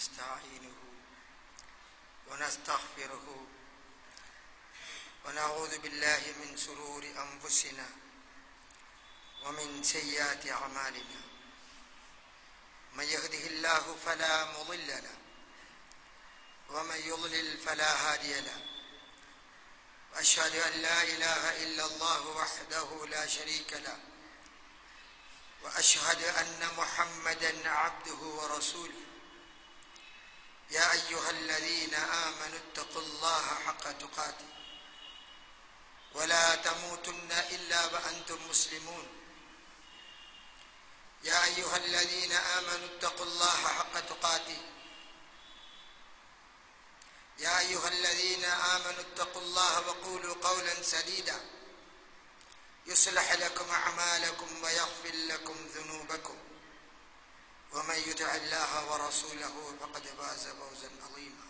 ونستعينه ونستغفره ونعوذ بالله من شرور أنفسنا ومن سيئات أعمالنا من يهده الله فلا مضل له ومن يضلل فلا هادي له وأشهد أن لا إله إلا الله وحده لا شريك له وأشهد أن محمدا عبده ورسوله يا أيها الذين آمنوا اتقوا الله حق تقاته ولا تموتن إلا وأنتم مسلمون يا أيها الذين آمنوا اتقوا الله حق تقاته يا أيها الذين آمنوا اتقوا الله وقولوا قولا سديدا يصلح لكم أعمالكم ويغفر لكم ذنوبكم ومن يطع الله ورسوله فقد فاز فوزا عظيما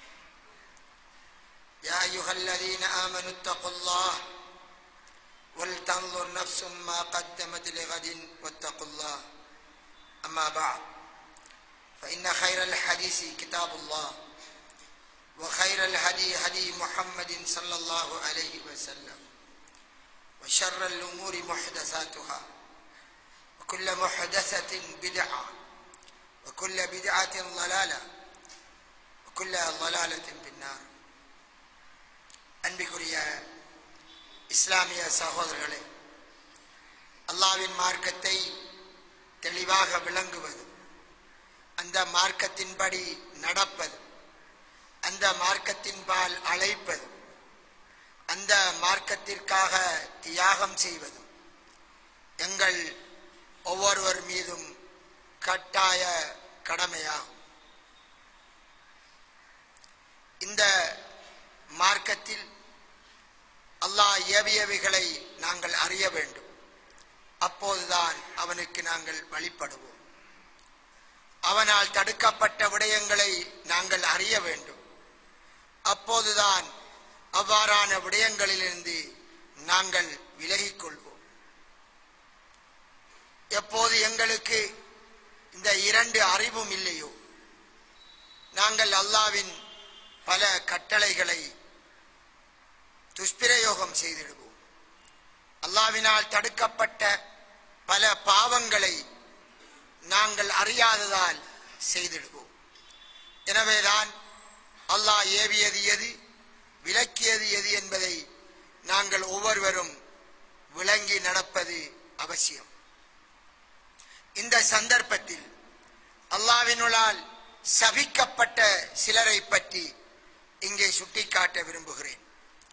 يا أيها الذين آمنوا اتقوا الله ولتنظر نفس ما قدمت لغد واتقوا الله أما بعد فإن خير الحديث كتاب الله وخير الهدي هدي محمد صلى الله عليه وسلم وشر الأمور محدثاتها وكل محدثة بدعة وكل بدعة ضلالة وكل ضلالة في النار அன்பிக்குரிய இஸ்லாமிய சகோதரர்களே அல்லாவின் மார்க்கத்தை தெளிவாக விளங்குவது அந்த மார்க்கத்தின்படி நடப்பது அந்த மார்க்கத்தின்பால் அழைப்பது அந்த மார்க்கத்திற்காக தியாகம் செய்வதும் எங்கள் ஒவ்வொருவர் மீதும் கட்டாய கடமையாகும் இந்த மார்க்கத்தில் அல்லாஹ் ஏவியவைகளை நாங்கள் அறிய வேண்டும் அப்போதுதான் அவனுக்கு நாங்கள் வழிபடுவோம் அவனால் தடுக்கப்பட்ட விடயங்களை நாங்கள் அறிய வேண்டும் அப்போதுதான் அவ்வாறான விடயங்களிலிருந்து நாங்கள் விலகிக் கொள்வோம் எப்போது எங்களுக்கு இந்த இரண்டு அறிவும் இல்லையோ நாங்கள் அல்லாவின் பல கட்டளைகளை துஷ்பிரயோகம் செய்திடுவோம் அல்லாவினால் தடுக்கப்பட்ட பல பாவங்களை நாங்கள் அறியாததால் செய்திடுவோம் எனவேதான் அல்லாஹ் ஏவியது எது விளக்கியது எது என்பதை நாங்கள் ஒவ்வொருவரும் விளங்கி நடப்பது அவசியம் இந்த சந்தர்ப்பத்தில் அல்லாவினுளால் சபிக்கப்பட்ட சிலரை பற்றி இங்கே சுட்டிக்காட்ட விரும்புகிறேன்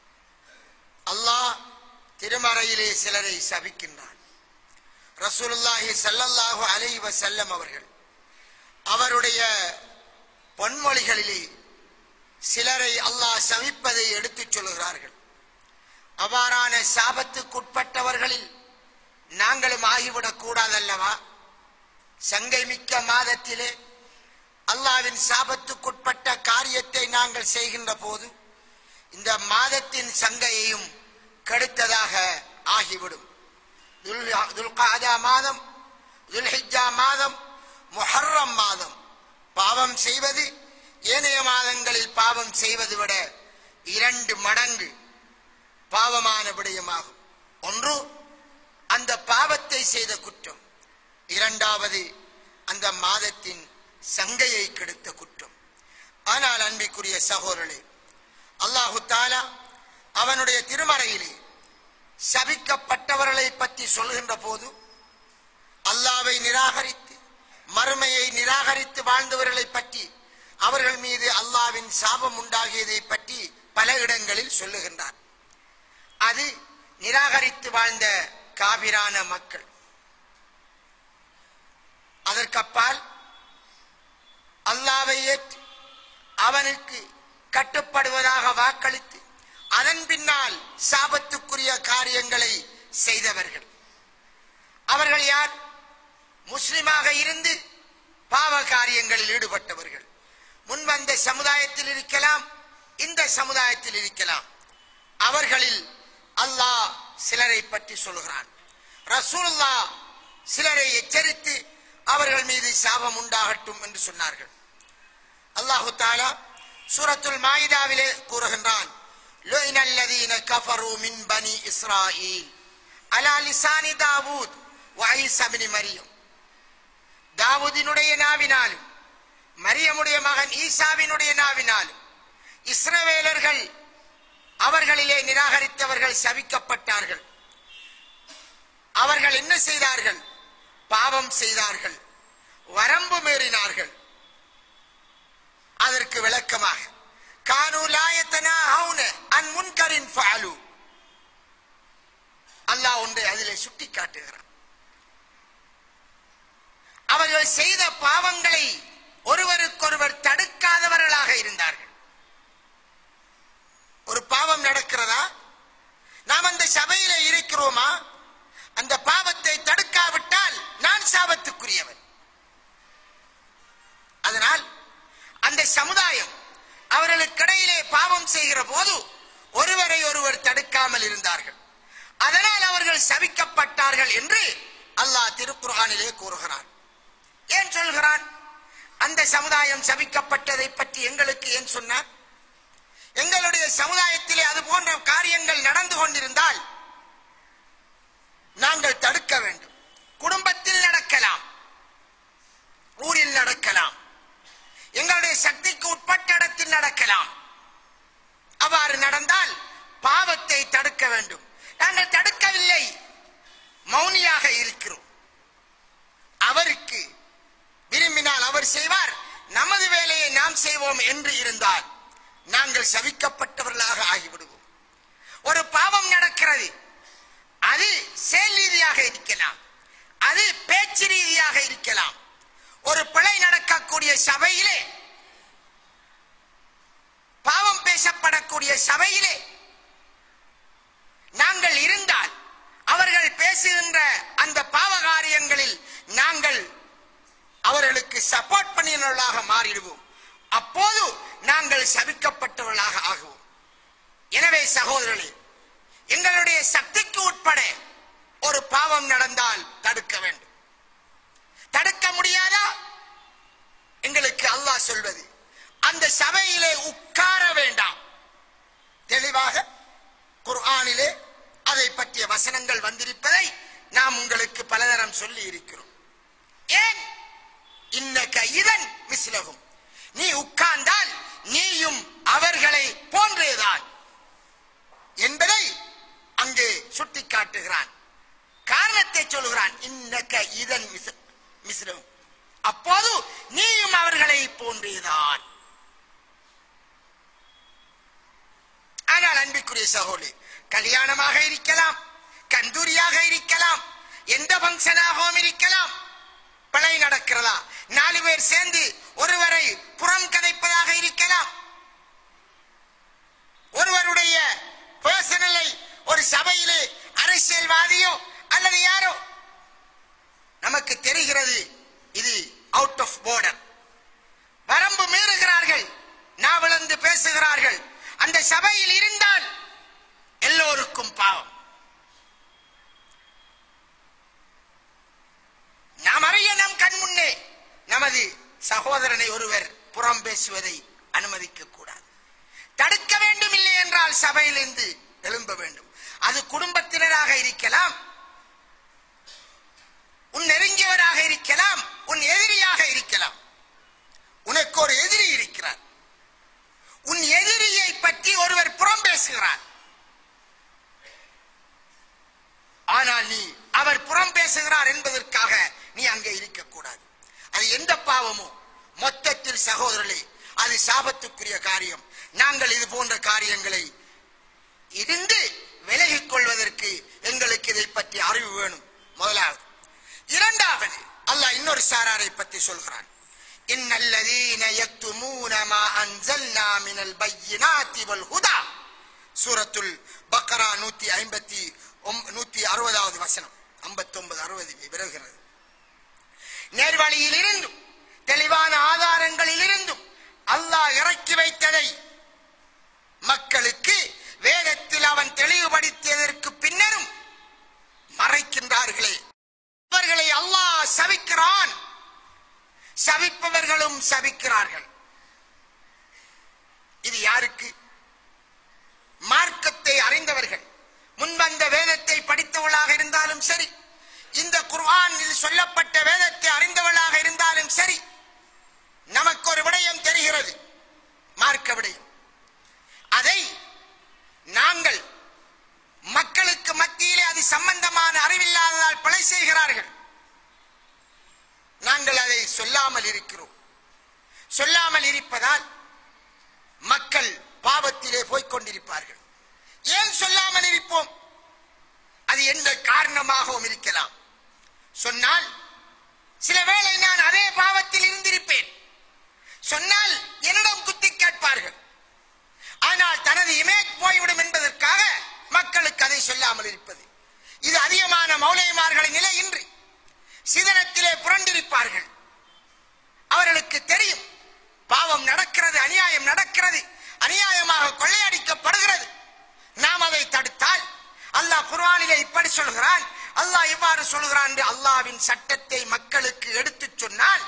அல்லாஹ் திருமறையிலே சிலரை சபிக்கின்றான் ரசூலுல்லாஹி சல்லல்லாஹு அலை வசல்லம் அவர்கள் அவருடைய பொன்மொழிகளிலே சிலரை அல்லாஹ் சவிப்பதை எடுத்துச் சொல்கிறார்கள் அவ்வாறான சாபத்துக்குட்பட்டவர்களில் நாங்களும் ஆகிவிடக் கூடாதல்லவா சங்கை மிக்க மாதத்திலே அல்லாவின் சாபத்துக்குட்பட்ட காரியத்தை நாங்கள் செய்கின்ற போது இந்த மாதத்தின் சங்கையையும் கெடுத்ததாக ஆகிவிடும் துல்காதா மாதம் துல்ஹிஜா மாதம் முஹர்ரம் மாதம் பாவம் செய்வது ஏனைய மாதங்களில் பாவம் செய்வது விட இரண்டு மடங்கு பாவமான விடயமாகும் ஒன்று அந்த பாவத்தை செய்த குற்றம் இரண்டாவது அந்த மாதத்தின் சங்கையை கெடுத்த குற்றம் ஆனால் அன்பிற்குரிய சகோதரர்களே அல்லாஹு தாலா அவனுடைய திருமறையிலே சபிக்கப்பட்டவர்களை பற்றி சொல்கின்ற போது அல்லாவை நிராகரித்து மறுமையை நிராகரித்து வாழ்ந்தவர்களை பற்றி அவர்கள் மீது அல்லாவின் சாபம் உண்டாகியதை பற்றி பல இடங்களில் சொல்லுகின்றார் அது நிராகரித்து வாழ்ந்த காபிரான மக்கள் அதற்கப்பால் அல்லாவை ஏற்று அவனுக்கு கட்டுப்படுவதாக வாக்களித்து அதன் பின்னால் சாபத்துக்குரிய காரியங்களை செய்தவர்கள் அவர்கள் யார் முஸ்லிமாக இருந்து பாவ காரியங்களில் ஈடுபட்டவர்கள் முன்வந்த சமுதாயத்தில் இருக்கலாம் இந்த சமுதாயத்தில் இருக்கலாம் அவர்களில் அல்லாஹ் சிலரை பற்றி சொல்கிறான் ரசூலுல்லா சிலரை எச்சரித்து அவர்கள் மீது சாபம் உண்டாகட்டும் என்று சொன்னார்கள் அல்லாஹு தாலா சூரத்துல் மாயிதாவிலே கூறுகின்றான் لعن الذين كفروا من بني إسرائيل على لسان داوود وعيسى بن مريم தாவூதினுடைய நாவினாலும் மரியமுடைய மகன் ஈசாவினுடைய நாவினாலும் இஸ்ரவேலர்கள் அவர்களிலே நிராகரித்தவர்கள் சபிக்கப்பட்டார்கள் அவர்கள் என்ன செய்தார்கள் பாவம் செய்தார்கள் வரம்பு மீறினார்கள் அதற்கு விளக்கமாக கானு லாயத்தனாஹவுன அன் முன்கரின் ஃபாலு அல்லாஹ் ஒன்றை அதிலே சுட்டி காட்டுகிறான் அவர்கள் செய்த பாவங்களை ஒருவருக்கொருவர் தடுக்காதவர்களாக இருந்தார்கள் ஒரு பாவம் நடக்கிறதா நாம் அந்த சபையில இருக்கிறோமா அந்த பாவத்தை தடுக்காவிட்டால் நான் சாபத்துக்குரியவன் அதனால் அந்த சமுதாயம் அவர்களுக்கிடையிலே பாவம் செய்கிற போது ஒருவரை ஒருவர் தடுக்காமல் இருந்தார்கள் அதனால் அவர்கள் சபிக்கப்பட்டார்கள் என்று அல்லாஹ் திருக்குர்ஆனிலே கூறுகிறான் ஏன் சொல்கிறான் அந்த சமுதாயம் சபிக்கப்பட்டதை பற்றி எங்களுக்கு ஏன் சொன்னார் எங்களுடைய சமுதாயத்திலே அது போன்ற காரியங்கள் நடந்து கொண்டிருந்தால் நாங்கள் தடுக்க வேண்டும் குடும்பத்தில் நடக்கலாம் ஊரில் நடக்கலாம் எங்களுடைய சக்திக்கு உட்பட்ட இடத்தில் நடக்கலாம் அவ்வாறு நடந்தால் பாவத்தை தடுக்க வேண்டும் நாங்கள் தடுக்கவில்லை மௌனியாக இருக்கிறோம் அவருக்கு விரும்பினால் அவர் செய்வார் நமது வேலையை நாம் செய்வோம் என்று இருந்தால் நாங்கள் சவிக்கப்பட்டவர்களாக ஆகிவிடுவோம் ஒரு பாவம் நடக்கிறது அது செயல் ரீதியாக இருக்கலாம் அது பேச்சு ரீதியாக இருக்கலாம் ஒரு பிழை நடக்கக்கூடிய சபையிலே பாவம் பேசப்படக்கூடிய சபையிலே நாங்கள் இருந்தால் அவர்கள் பேசுகின்ற அந்த பாவ காரியங்களில் நாங்கள் அவர்களுக்கு சப்போர்ட் பண்ணினவர்களாக மாறிடுவோம் அப்போது நாங்கள் சபிக்கப்பட்டவர்களாக ஆகுவோம் எனவே சகோதரர்களே எங்களுடைய சக்திக்கு உட்பட ஒரு பாவம் நடந்தால் தடுக்க வேண்டும் தடுக்க முடியாதா எங்களுக்கு அல்லாஹ் சொல்வது அந்த சபையிலே உட்கார வேண்டாம் தெளிவாக குர்ஆனிலே அதை பற்றிய வசனங்கள் வந்திருப்பதை நாம் உங்களுக்கு பலதரம் சொல்லி இருக்கிறோம் ஏன் இன்னக்க இதன் மிஸ்லகும் நீ உட்கார்ந்தால் நீயும் அவர்களை போன்றேதான் என்பதை அங்கே சுட்டிக்காட்டுகிறான் காரணத்தை சொல்கிறான் இன்னக்க இதன் மிஸ்- மிஸ்லகும் அப்போது நீயும் அவர்களை போன்றேதான் ஆனால் அன்பிற்குரிய சகோதரி கல்யாணமாக இருக்கலாம் கந்தூரியாக இருக்கலாம் எந்த பங்கனாகவும் இருக்கலாம் பிழை நடக்கிறதா நாலு பேர் சேர்ந்து ஒருவரை புறம் கதைப்பதாக இருக்கலாம் ஒருவருடைய பர்சனலை ஒரு சபையிலே அரசியல்வாதியோ அல்லது யாரோ நமக்கு தெரிகிறது இது அவுட் ஆஃப் border வரம்பு மீறுகிறார்கள் நாவலந்து பேசுகிறார்கள் அந்த சபையில் இருந்தால் எல்லோருக்கும் பாவம் நாம் அறிய நம் கண் முன்னே நமது சகோதரனை ஒருவர் புறம் பேசுவதை அனுமதிக்க கூடாது தடுக்க வேண்டும் இல்லை என்றால் சபையிலிருந்து எழும்ப வேண்டும் அது குடும்பத்தினராக இருக்கலாம் உன் நெருங்கியவராக இருக்கலாம் உன் எதிரியாக இருக்கலாம் உனக்கு ஒரு எதிரி இருக்கிறார் உன் எதிரியை பற்றி ஒருவர் புறம் பேசுகிறார் ஆனால் நீ அவர் புறம் பேசுகிறார் என்பதற்காக நீ அங்கே இருக்கக்கூடாது அது எந்த பாவமோ மொத்தத்தில் சகோதரர்களே அது சாபத்துக்குரிய காரியம் நாங்கள் இது போன்ற காரியங்களை இருந்து விலகிக் கொள்வதற்கு எங்களுக்கு இதை பற்றி அறிவு வேணும் முதலாவது இரண்டாவது அல்லாஹ் இன்னொரு சாராரை பற்றி சொல்கிறான் إن الذين يكتمون ما أنزلنا من البينات والهدى சூரத்துல் பக்கரா நூத்தி ஐம்பத்தி நூத்தி அறுபதாவது வசனம் ஐம்பத்தி ஒன்பது அறுபது விரவுகிறது நேர்வழியில் இருந்தும் தெளிவான ஆதாரங்களில் இருந்தும் அல்லாஹ் இறக்கி வைத்ததை மக்களுக்கு வேதத்தில் அவன் தெளிவுபடுத்தியதற்கு பின்னரும் மறைக்கின்றார்களே அவர்களை அல்லாஹ் சபிக்கிறான் சபிப்பவர்களும் சபிக்கிறார்கள் இது யாருக்கு மார்க்கத்தை அறிந்தவர்கள் முன்வந்த வேதத்தை படித்தவளாக இருந்தாலும் சரி இந்த குர்ஆனில் சொல்லப்பட்ட வேதத்தை அறிந்தவளாக இருந்தாலும் சரி நமக்கு ஒரு விடயம் தெரிகிறது மார்க்க விடயம் அதை நாங்கள் மக்களுக்கு மத்தியிலே அது சம்பந்தமான அறிவில்லாததால் பிழை செய்கிறார்கள் நாங்கள் அதை சொல்லாமல் இருக்கிறோம் சொல்லாமல் இருப்பதால் மக்கள் பாவத்திலே போய்க் கொண்டிருப்பார்கள் ஏன் சொல்லாமல் இருப்போம் அது எந்த காரணமாகவும் இருக்கலாம் சொன்னால் சில வேளை நான் அதே பாவத்தில் இருந்திருப்பேன் சொன்னால் என்னிடம் குத்தி கேட்பார்கள் ஆனால் தனது இமேஜ் போய்விடும் என்பதற்காக மக்களுக்கு அதை சொல்லாமல் இருப்பது இது அதிகமான மௌலியமார்களின் நிலை இன்று சிதறத்திலே புரண்டிருப்பார்கள் அவர்களுக்கு தெரியும் பாவம் நடக்கிறது அநியாயம் நடக்கிறது அநியாயமாக கொள்ளையடிக்கப்படுகிறது நாம் அதை தடுத்தால் அல்லாஹ் குர்ஆனிலே இப்படி சொல்கிறான் அல்லாஹ் இவ்வாறு சொல்கிறான் என்று அல்லாஹ்வின் சட்டத்தை மக்களுக்கு எடுத்துச் சொன்னால்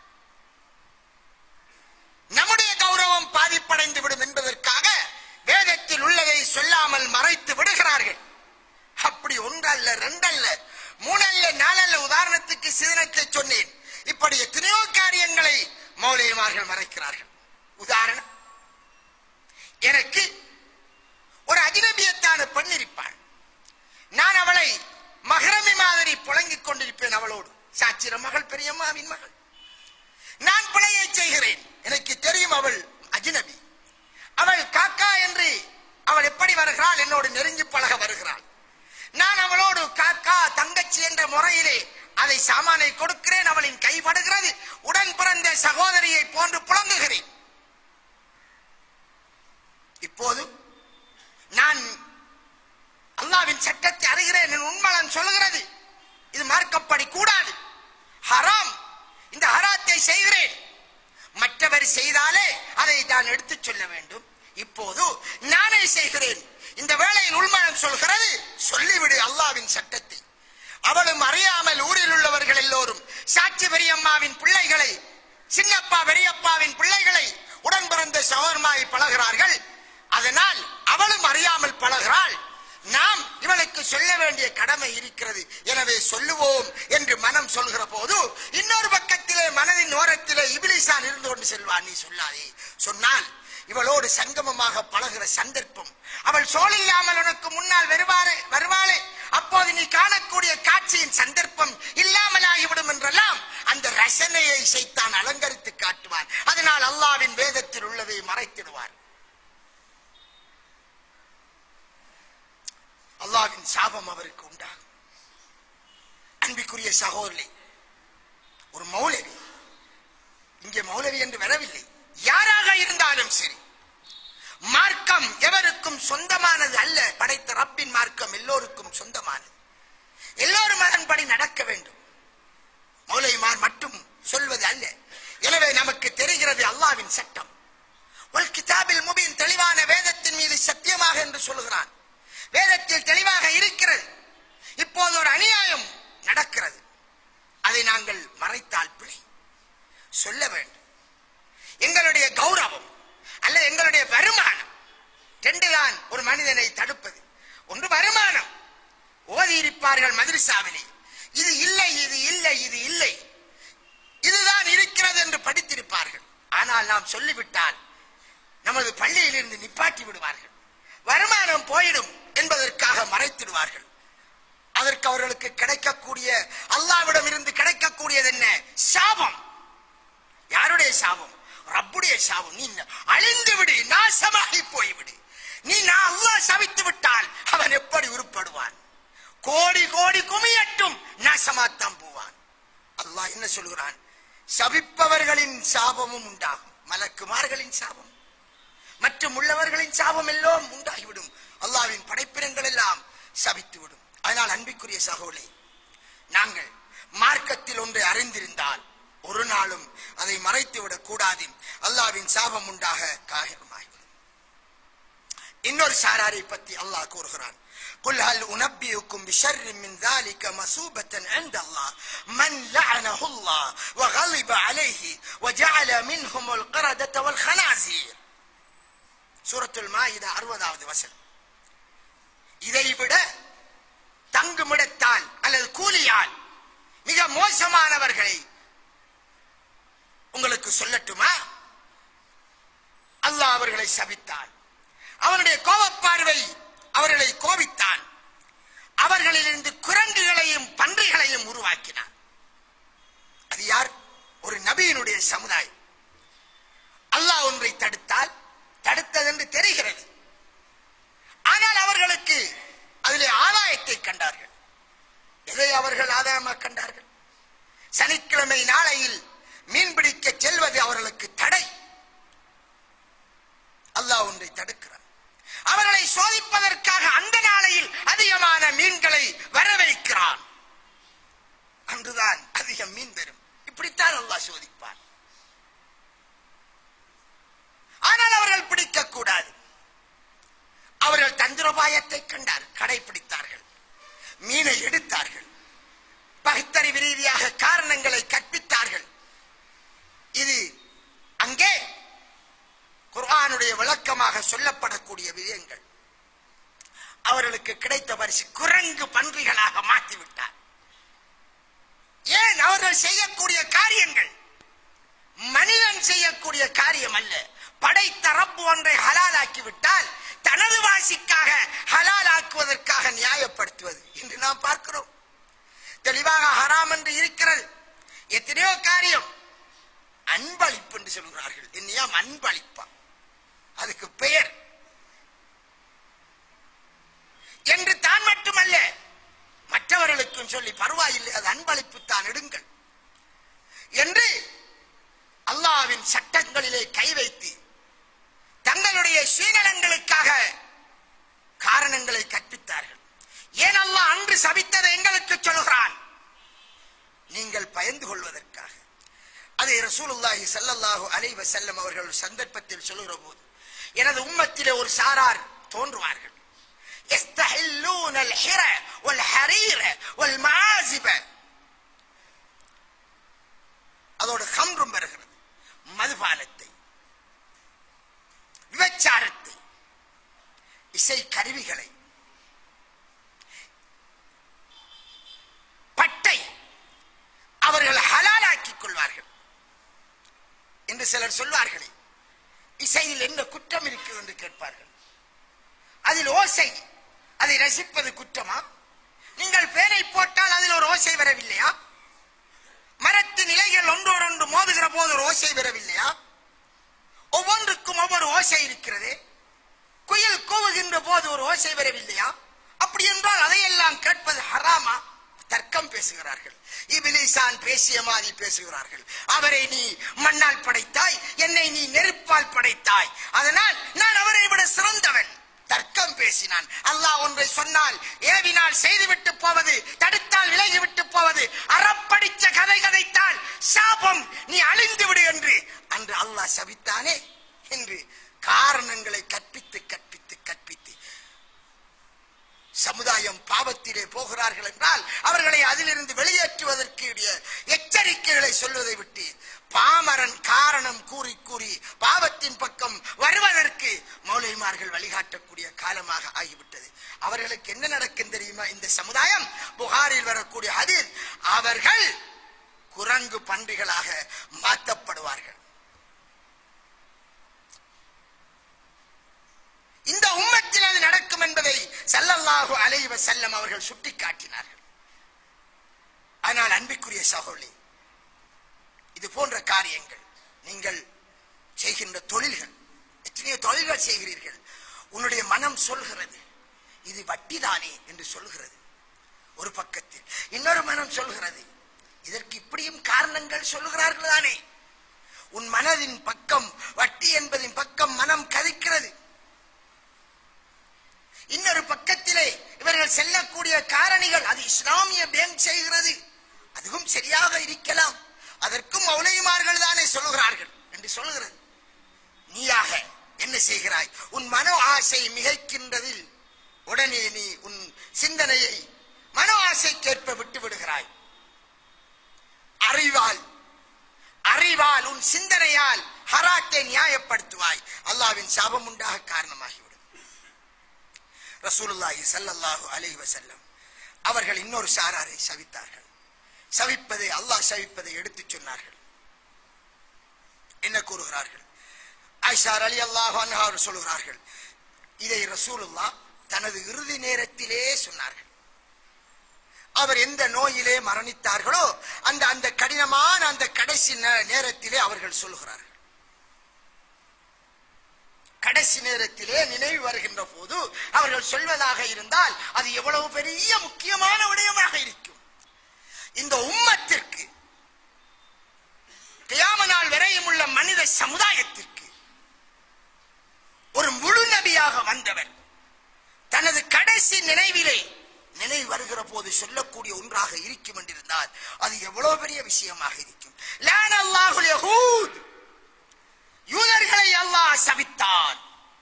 நம்முடைய கௌரவம் பாதிப்படைந்து விடும் என்பதற்காக வேதத்தில் உள்ளதை சொல்லாமல் மறைத்து விடுகிறார்கள் அப்படி ஒன்றல்ல ரெண்டல்ல மூணல்ல நாலல்ல உதாரணத்துக்கு சிதனத்தை சொன்னேன் இப்படி எத்தனையோ காரியங்களை மௌலியமார்கள் மறைக்கிறார்கள் உதாரணம் எனக்கு ஒரு அஜினபியத்தான பெண் இருப்பாள் நான் அவளை மகரமி மாதிரி புழங்கிக் கொண்டிருப்பேன் அவளோடு சாச்சிர மகள் பெரியம்மாவின் மகள் நான் பிழையை செய்கிறேன் எனக்கு தெரியும் அவள் அஜினபி அவள் காக்கா என்று அவள் எப்படி வருகிறாள் என்னோடு நெருங்கி பழக வருகிறாள் நான் அவளோடு காக்கா தங்கச்சி என்ற முறையிலே அதை சாமானை கொடுக்கிறேன் அவளின் கைப்படுகிறது உடன் பிறந்த சகோதரியை போன்று புலங்குகிறேன் இப்போது நான் அல்லாவின் சட்டத்தை அறிகிறேன் என் உண்மலன் சொல்லுகிறது இது மார்க்கப்படி கூடாது ஹராம் இந்த ஹராத்தை செய்கிறேன் மற்றவர் செய்தாலே அதை நான் எடுத்துச் சொல்ல வேண்டும் இப்போது நானே செய்கிறேன் இந்த வேளையில் உள்மனம் சொல்கிறது சொல்லிவிடு அல்லாவின் சட்டத்தை அவளும் அறியாமல் ஊரில் உள்ளவர்கள் எல்லோரும் சாட்சி பெரியம்மாவின் பிள்ளைகளை சின்னப்பா பெரியப்பாவின் பிள்ளைகளை உடன் பிறந்த சகோதரமாய் பழகிறார்கள் அதனால் அவளும் அறியாமல் பழகிறாள் நாம் இவளுக்கு சொல்ல வேண்டிய கடமை இருக்கிறது எனவே சொல்லுவோம் என்று மனம் சொல்கிற போது இன்னொரு பக்கத்திலே மனதின் ஓரத்திலே இபிலிசான் இருந்து கொண்டு செல்வான் நீ சொல்லாதே சொன்னால் இவளோடு சங்கமமாக பழகிற சந்தர்ப்பம் அவள் சோல் இல்லாமல் உனக்கு முன்னால் வருவாரு வருவாளே அப்போது நீ காணக்கூடிய காட்சியின் சந்தர்ப்பம் இல்லாமலாகிவிடும் என்றெல்லாம் அந்த ரசனையை சைத்தான் அலங்கரித்து காட்டுவான் அதனால் அல்லாவின் வேதத்தில் உள்ளதை மறைத்திடுவார் அல்லாவின் சாபம் அவருக்கு உண்டாகும் அன்பிற்குரிய சகோதரி ஒரு மௌலவி இங்கே மௌலவி என்று வரவில்லை யாராக இருந்தாலும் சரி மார்க்கம் எவருக்கும் சொந்தமானது அல்ல படைத்த ரப்பின் மார்க்கம் எல்லோருக்கும் சொந்தமானது எல்லோரும் அதன்படி நடக்க வேண்டும் மௌலைமார் மட்டும் சொல்வது அல்ல எனவே நமக்கு தெரிகிறது அல்லாவின் சட்டம் ஒரு கிதாபில் முபின் தெளிவான வேதத்தின் மீது சத்தியமாக என்று சொல்கிறான் வேதத்தில் தெளிவாக இருக்கிறது இப்போது ஒரு அநியாயம் நடக்கிறது அதை நாங்கள் மறைத்தால் பிழை சொல்ல வேண்டும் எங்களுடைய கௌரவம் அல்லது எங்களுடைய வருமானம் ரெண்டுதான் ஒரு மனிதனை தடுப்பது ஒன்று வருமானம் ஓதி இருப்பார்கள் மதுரசாவிலே இது இல்லை இது இல்லை இது இல்லை இதுதான் இருக்கிறது என்று படித்திருப்பார்கள் ஆனால் நாம் சொல்லிவிட்டால் நமது பள்ளியிலிருந்து நிப்பாட்டி விடுவார்கள் வருமானம் போயிடும் என்பதற்காக மறைத்திடுவார்கள் அதற்கு அவர்களுக்கு கிடைக்கக்கூடிய அல்லாவிடம் இருந்து கிடைக்கக்கூடியது என்ன சாபம் யாருடைய சாபம் ரப்புடைய சாபம் நீ அழிந்து விடு நாசமாகி போய்விடு நீ நான் அல்லாஹ் சபித்து விட்டால் அவன் எப்படி உருப்படுவான் கோடி கோடி குமியட்டும் நாசமாத்தான் போவான் அல்லாஹ் என்ன சொல்கிறான் சபிப்பவர்களின் சாபமும் உண்டாகும் மலக்குமார்களின் சாபம் மற்றும் உள்ளவர்களின் சாபம் எல்லாம் உண்டாகிவிடும் அல்லாவின் படைப்பினங்கள் எல்லாம் சபித்து விடும் அதனால் அன்பிற்குரிய சகோதரி நாங்கள் மார்க்கத்தில் ஒன்றை அறிந்திருந்தால் ஒரு நாளும் அதை மறைத்து விடக் கூடாது அல்லாவின் சாபம் உண்டாக காரணமாகிவிடும் இன்னொரு சாராரை பற்றி அல்லாஹ் கூறுகிறான் قل هل أنبئكم بشر من ذلك مصوبة عند الله من لعنه الله وغضب عليه وجعل منهم القردة والخنازير சூரத்துல் மாயிதா அறுபதாவது வசனம் இதைவிட தங்குமிடத்தால் அல்லது கூலியால் மிக மோசமானவர்களை உங்களுக்கு சொல்லட்டுமா அல்லாஹ் அவர்களை சபித்தான் அவனுடைய கோபப்பார்வை அவர்களை கோபித்தான் அவர்களிலிருந்து குரங்குகளையும் பன்றிகளையும் உருவாக்கினான் அது யார் ஒரு நபியினுடைய சமுதாயம் அல்லாஹ் ஒன்றை தடுத்தால் தடுத்ததென்று தெரிகிறது ஆனால் அவர்களுக்கு அதிலே ஆதாயத்தை கண்டார்கள் எதை அவர்கள் ஆதாயமாக கண்டார்கள் சனிக்கிழமை நாளையில் மீன்பிடிக்க செல்வது அவர்களுக்கு தடை அல்லாஹ் ஒன்றை தடுக்கிறார் அவர்களை சோதிப்பதற்காக அந்த நாளையில் அதிகமான மீன்களை வர வைக்கிறான் அன்றுதான் அதிகம் மீன் பெறும் இப்படித்தான் அல்லாஹ் சோதிப்பான் ஆனால் அவர்கள் பிடிக்க கூடாது அவர்கள் தந்திரோபாயத்தை கண்டார் கடைபிடித்தார்கள் மீனை எடுத்தார்கள் பகுத்தறிவு ரீதியாக காரணங்களை கற்பித்தார்கள் இது அங்கே குர்ஆனுடைய விளக்கமாக சொல்லப்படக்கூடிய விஷயங்கள் அவர்களுக்கு கிடைத்த பரிசு குரங்கு பன்றிகளாக மாற்றிவிட்டார் ஏன் அவர்கள் செய்யக்கூடிய காரியங்கள் மனிதன் செய்யக்கூடிய காரியம் அல்ல படைத்த ரப்பு ஒன்றை ஹலாலாக்கி விட்டால் தனது வாசிக்காக ஹலாலாக்குவதற்காக நியாயப்படுத்துவது இன்று நாம் பார்க்கிறோம் தெளிவாக ஹராம் என்று இருக்கிறது எத்தனையோ காரியம் அன்பளிப்பு என்று சொல்கிறார்கள் என்னையாம் அன்பளிப்பா அதுக்கு பெயர் என்று தான் மட்டுமல்ல மற்றவர்களுக்கும் சொல்லி பரவாயில்லை அது அன்பளிப்பு தான் எடுங்கள் என்று அல்லாவின் சட்டங்களிலே கை வைத்து தங்களுடைய சுயநலங்களுக்காக காரணங்களை கற்பித்தார்கள் ஏன் அல்லாஹ் அன்று சபித்ததை எங்களுக்கு சொல்கிறான் நீங்கள் பயந்து கொள்வதற்காக அதை ரசூலுல்லாஹி ஸல்லல்லாஹு அலைஹி வஸல்லம் அவர்கள் ஒரு சந்தர்ப்பத்தில் சொல்லுகிற போது எனது உம்மத்திலே ஒரு சாரார் தோன்றுவார்கள் يستحلون الحر والحرير والمعازب அதோட ஹம்ரும் வருகிறது மதுபானத்தை விபச்சாரத்தை இசை கருவிகளை பட்டை அவர்கள் ஹலாலாக்கிக் கொள்வார்கள் என்று சிலர் சொல்வார்களே இசையில் என்ன குற்றம் இருக்கிறது என்று கேட்பார்கள் அதில் ஓசை அதை ரசிப்பது குற்றமா நீங்கள் பேரை போட்டால் அதில் ஒரு ஓசை வரவில்லையா மரத்தின் இலைகள் ஒன்றோடொன்று மோதுகிற போது ஒரு ஓசை வரவில்லையா ஒவ்வொன்றுக்கும் ஒவ்வொரு ஓசை இருக்கிறது குயில் கூவுகின்ற போது ஒரு ஓசை வரவில்லையா அப்படி என்றால் அதையெல்லாம் கேட்பது ஹராமா தர்க்கம் பேசுகிறார்கள் இபிலிசான் பேசிய மாதிரி பேசுகிறார்கள் அவரை நீ மண்ணால் படைத்தாய் என்னை நீ நெருப்பால் படைத்தாய் அதனால் நான் அவரை விட சிறந்தவன் தர்க்கம் பேசினான் அல்லாஹ் ஒன்றை சொன்னால் ஏவினால் செய்துவிட்டு போவது தடுத்தால் விலகிவிட்டு போவது அறப்படிச்ச கதை கதைத்தால் சாபம் நீ அழிந்து விடு என்று அன்று அல்லாஹ் சபித்தானே என்று காரணங்களை கற்பித்து கற்பித்து கற்பித்து சமுதாயம் பாவத்திலே போகிறார்கள் என்றால் அவர்களை அதிலிருந்து வெளியேற்றுவதற்கு உடைய எச்சரிக்கைகளை சொல்வதை விட்டு பாமரன் காரணம் கூறி கூறி பாவத்தின் பக்கம் வருவதற்கு மௌலிமார்கள் வழிகாட்டக்கூடிய காலமாக ஆகிவிட்டது அவர்களுக்கு என்ன நடக்கும் தெரியுமா இந்த சமுதாயம் புகாரில் வரக்கூடிய அதில் அவர்கள் குரங்கு பன்றிகளாக மாற்றப்படுவார்கள் இந்த உம்மத்தில் அது நடக்கும் என்பதை சல்லல்லாஹு அலைஹி வஸல்லம் அவர்கள் சுட்டிக்காட்டினார்கள் ஆனால் அன்பிற்குரிய சகோதரி இது போன்ற காரியங்கள் நீங்கள் செய்கின்ற தொழில்கள் எத்தனையோ தொழில்கள் செய்கிறீர்கள் உன்னுடைய மனம் சொல்கிறது இது வட்டிதானே என்று சொல்கிறது ஒரு பக்கத்தில் இன்னொரு மனம் சொல்கிறது இதற்கு இப்படியும் காரணங்கள் சொல்லுகிறார்கள் தானே உன் மனதின் பக்கம் வட்டி என்பதின் பக்கம் மனம் கதிக்கிறது இன்னொரு பக்கத்திலே இவர்கள் செல்லக்கூடிய காரணிகள் அது இஸ்லாமிய பேங்க் செய்கிறது அதுவும் சரியாக இருக்கலாம் அதற்கும் மௌலைமார்கள் தானே சொல்லுகிறார்கள் என்று சொல்லுகிறது நீயாக என்ன செய்கிறாய் உன் மனோ ஆசை மிகைக்கின்றதில் உடனே நீ உன் சிந்தனையை மனோ ஆசைக்கேற்ப விட்டு விடுகிறாய் அறிவால் அறிவால் உன் சிந்தனையால் ஹராத்தை நியாயப்படுத்துவாய் அல்லாவின் சாபம் உண்டாக காரணமாகிவிடும் ரசூலுல்லாஹி ஸல்லல்லாஹு அலைஹி வஸல்லம் அவர்கள் இன்னொரு சாராரை சவித்தார்கள் சவிப்பதை அல்லாஹ் சவிப்பதை எடுத்துச் சொன்னார்கள் என்ன கூறுகிறார்கள் ஆயிஷார் அலி அல்லாஹ் அவர் சொல்கிறார்கள் இதை ரசூலுல்லா தனது இறுதி நேரத்திலே சொன்னார்கள் அவர் எந்த நோயிலே மரணித்தார்களோ அந்த அந்த கடினமான அந்த கடைசி நே- நேரத்திலே அவர்கள் சொல்கிறார்கள் கடைசி நேரத்திலே நினைவு வருகின்ற போது அவர்கள் சொல்வதாக இருந்தால் அது எவ்வளவு பெரிய முக்கியமான விடயமாக இருக்கும் இந்த உம்மத்திற்கு கியாம நாள் வரையும் உள்ள மனித சமுதாயத்திற்கு ஒரு முழு நபியாக வந்தவர் தனது கடைசி நினைவிலே நினைவு வருகிற போது சொல்லக்கூடிய ஒன்றாக இருக்கும் என்றிருந்தால் அது எவ்வளவு பெரிய விஷயமாக இருக்கும் லான அல்லாஹுல் யஹூத் யூதர்களை அல்லாஹ் சபித்தான்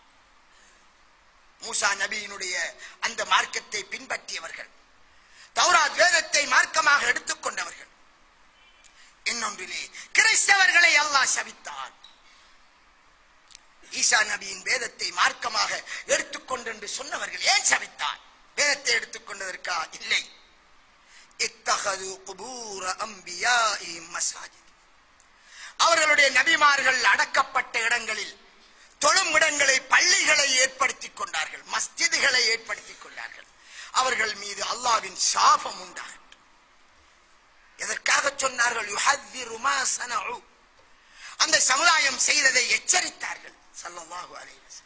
மூசா நபியினுடைய அந்த மார்க்கத்தை பின்பற்றியவர்கள் தௌராத் வேதத்தை மார்க்கமாக எடுத்துக்கொண்டவர்கள் இன்னொன்றிலே கிறிஸ்தவர்களை அல்லாஹ் சபித்தான் ஈசா நபியின் வேதத்தை மார்க்கமாக எடுத்துக்கொண்டு என்று சொன்னவர்கள் ஏன் சபித்தான் வேதத்தை எடுத்துக்கொண்டதற்கா இல்லை இத்தகது குபூர அம்பியாஇஹிம் மசாஜித் அவர்களுடைய நபிமார்கள் அடக்கப்பட்ட இடங்களில் தொழும் இடங்களை பள்ளிகளை ஏற்படுத்திக் கொண்டார்கள் மஸ்ஜிதுகளை ஏற்படுத்திக் கொண்டார்கள் அவர்கள் மீது அல்லாவின் சாபம் உண்டாகட்டும் எதற்காக சொன்னார்கள் யுஹத்திரு மா சனஉ அந்த சமுதாயம் செய்ததை எச்சரித்தார்கள் ஸல்லல்லாஹு அலைஹி வஸல்லம்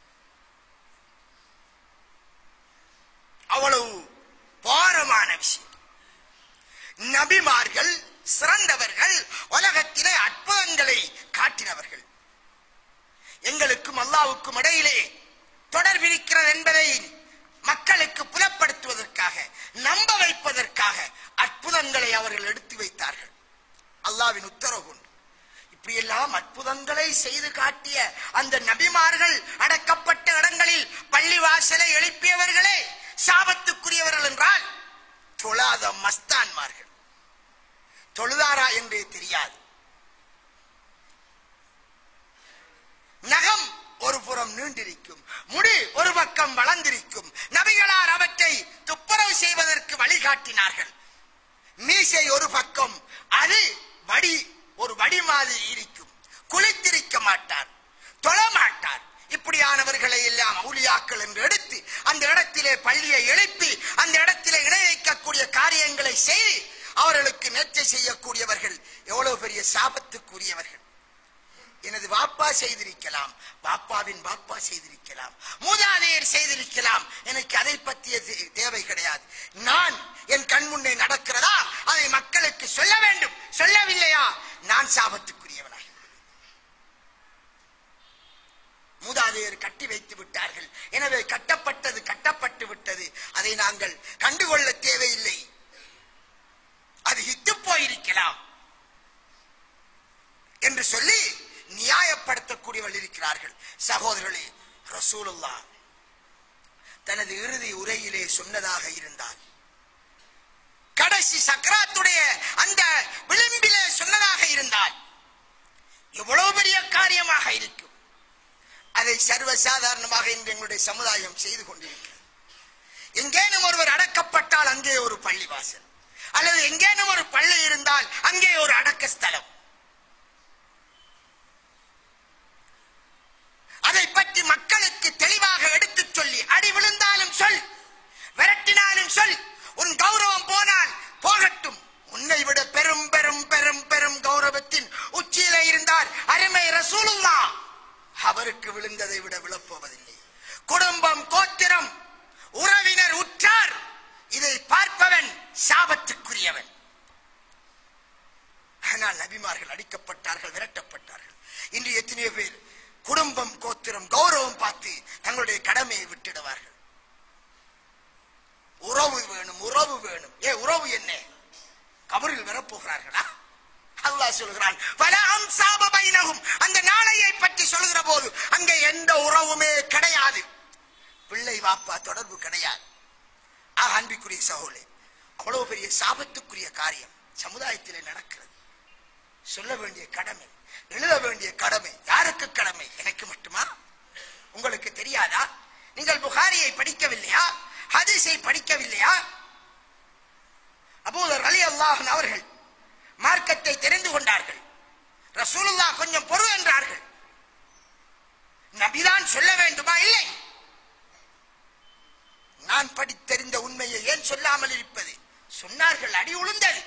அவ்வளவு பாரமான விஷயம் நபிமார்கள் சிறந்தவர்கள் உலகத்திலே அற்புதங்களை காட்டினவர்கள் எங்களுக்கும் அல்லாவுக்கும் இடையிலே தொடர்பிருக்கிறது என்பதை மக்களுக்கு புலப்படுத்துவதற்காக நம்ப வைப்பதற்காக அற்புதங்களை அவர்கள் எடுத்து வைத்தார்கள் அல்லாவின் உத்தரவு கொண்டு இப்படியெல்லாம் அற்புதங்களை செய்து காட்டிய அந்த நபிமார்கள் அடக்கப்பட்ட இடங்களில் பள்ளிவாசலை எழுப்பியவர்களே சாபத்துக்குரியவர்கள் என்றால் தொழாத மஸ்தான்மார்கள் தொழுதாரா என்றே தெரியாது நகம் ஒரு புறம் நீண்டிருக்கும் முடி ஒரு பக்கம் வளர்ந்திருக்கும் நபிகளார் அவற்றை துப்புரவு செய்வதற்கு வழிகாட்டினார்கள் மீசை ஒரு பக்கம் அது வடி ஒரு வடி மாதிரி இருக்கும் குளித்திருக்க மாட்டார் தொழ மாட்டார் இப்படியானவர்களை எல்லாம் அவுலியாக்கள் என்று எடுத்து அந்த இடத்திலே பள்ளியை எழுப்பி அந்த இடத்திலே இணை வைக்கக்கூடிய காரியங்களை செய்து அவர்களுக்கு நேர்ச்சை செய்யக்கூடியவர்கள் எவ்வளவு பெரிய சாபத்துக்குரியவர்கள் எனது வாப்பா செய்திருக்கலாம் பாப்பாவின் பாப்பா செய்திருக்கலாம் மூதாதையர் செய்திருக்கலாம் எனக்கு அதை பற்றிய தே- தேவை கிடையாது நான் என் கண் முன்னே நடக்கிறதா அதை மக்களுக்கு சொல்ல வேண்டும் சொல்லவில்லையா நான் சாபத்துக்குரியவனாய் மூதாதையர் கட்டி வைத்து விட்டார்கள் எனவே கட்டப்பட்டது கட்டப்பட்டு விட்டது அதை நாங்கள் கண்டுகொள்ள தேவையில்லை அது ஹித்து போயிருக்கலாம் என்று சொல்லி நியாயப்படுத்தக்கூடியவர்கள் இருக்கிறார்கள் சகோதரர்களே ரசூலுல்லா தனது இறுதி உரையிலே சொன்னதாக இருந்தால் கடைசி சக்கராத்துடைய அந்த விளிம்பிலே சொன்னதாக இருந்தால் எவ்வளவு பெரிய காரியமாக இருக்கும் அதை சர்வசாதாரணமாக இன்று எங்களுடைய சமுதாயம் செய்து கொண்டிருக்கிறது எங்கேனும் ஒருவர் அடக்கப்பட்டால் அங்கே ஒரு பள்ளிவாசல் அல்லது எங்கேனும் ஒரு பள்ளி இருந்தால் அங்கே ஒரு அடக்க ஸ்தலம் அதை பற்றி மக்களுக்கு தெளிவாக எடுத்துச் சொல்லி அடி விழுந்தாலும் சொல் விரட்டினாலும் சொல் உன் கௌரவம் போனால் போகட்டும் உன்னை விட பெரும் பெரும் பெரும் பெரும் கௌரவத்தின் உச்சியிலே இருந்தால் அருமை ரசூலுல்லா அவருக்கு விழுந்ததை விட விழப்போவதில்லை குடும்பம் கோத்திரம் உறவினர் உற்றார் இதை பார்ப்பவன் சாபத்துக்குரியவன் ஆனால் நபிமார்கள் அடிக்கப்பட்டார்கள் விரட்டப்பட்டார்கள் இன்று எத்தனையோ பேர் குடும்பம் கோத்திரம் கௌரவம் பார்த்து தங்களுடைய கடமையை விட்டுடுவார்கள் உறவு வேணும் உறவு வேணும் ஏ உறவு என்ன கபரில் வரப்போகிறார்களா அல்லாஹ் சொல்கிறான் பல அம்சாப பைனகும் அந்த நாளையை பற்றி சொல்கிற போது அங்கே எந்த உறவுமே கிடையாது பிள்ளை வாப்பா தொடர்பு கிடையாது ஆக அன்பிற்குரிய சகோலே அவ்வளவு பெரிய சாபத்துக்குரிய காரியம் சமுதாயத்திலே நடக்கிறது சொல்ல வேண்டிய கடமை எழுத வேண்டிய கடமை யாருக்கு கடமை எனக்கு மட்டுமா உங்களுக்கு தெரியாதா நீங்கள் புகாரியை படிக்கவில்லையா ஹதீஸை படிக்கவில்லையா அபூதர் அலி அல்லாஹன் அவர்கள் மார்க்கத்தை தெரிந்து கொண்டார்கள் ரசூலுல்லா கொஞ்சம் பொறு என்றார்கள் நபிதான் சொல்ல வேண்டுமா இல்லை நான் படித்தறிந்த உண்மையை ஏன் சொல்லாமல் இருப்பது சொன்னார்கள் அடி உளுந்தது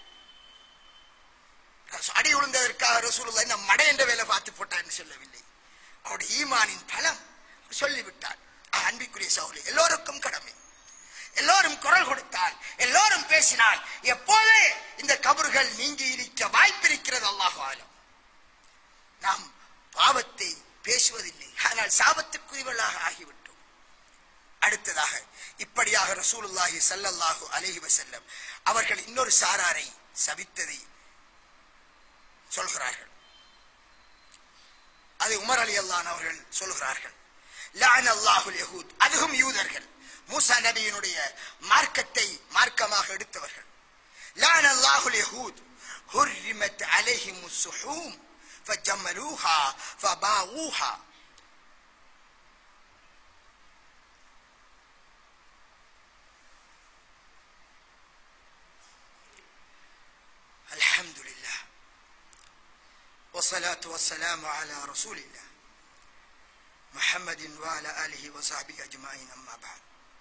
அடி உளுந்ததற்காக ரசூலுல்லா இந்த மடை என்ற வேலை பார்த்து போட்டான்னு சொல்லவில்லை அவருடைய ஈமானின் பலம் சொல்லிவிட்டார் ஆஹ், அன்பிற்குரிய சவுலி எல்லோருக்கும் கடமை எல்லோரும் குரல் கொடுத்தால் எல்லோரும் பேசினால் எப்போதே இந்த கபறுகள் நீங்கி இருக்க வாய்ப்பிருக்கிறது அல்லாஹ் ஆலம் நாம் பாவத்தை பேசுவதில்லை ஆனால் சாபத்துக்குரியவர்களாக ஆகிவிட்டோம் அடுத்ததாக இப்படியாக ரசூலுல்லாஹி ஸல்லல்லாஹு அலைஹி வஸல்லம் அவர்கள் இன்னொரு சாராரை சபித்ததை சொல்கிறார்கள் அதை உமர் அலி அல்லான் அவர்கள் சொல்கிறார்கள் லான் அல்லாஹுல் யஹூத் அதுவும் யூதர்கள் மூசா நபியினுடைய மார்க்கத்தை மார்க்கமாக எடுத்தவர்கள் லான் அல்லாஹுல் யஹூத் حرمت عليهم السحوم فجملوها فباغوها الحمد لله والصلاة والسلام على رسول الله محمد وعلى آله وصحبه أجمعين أما بعد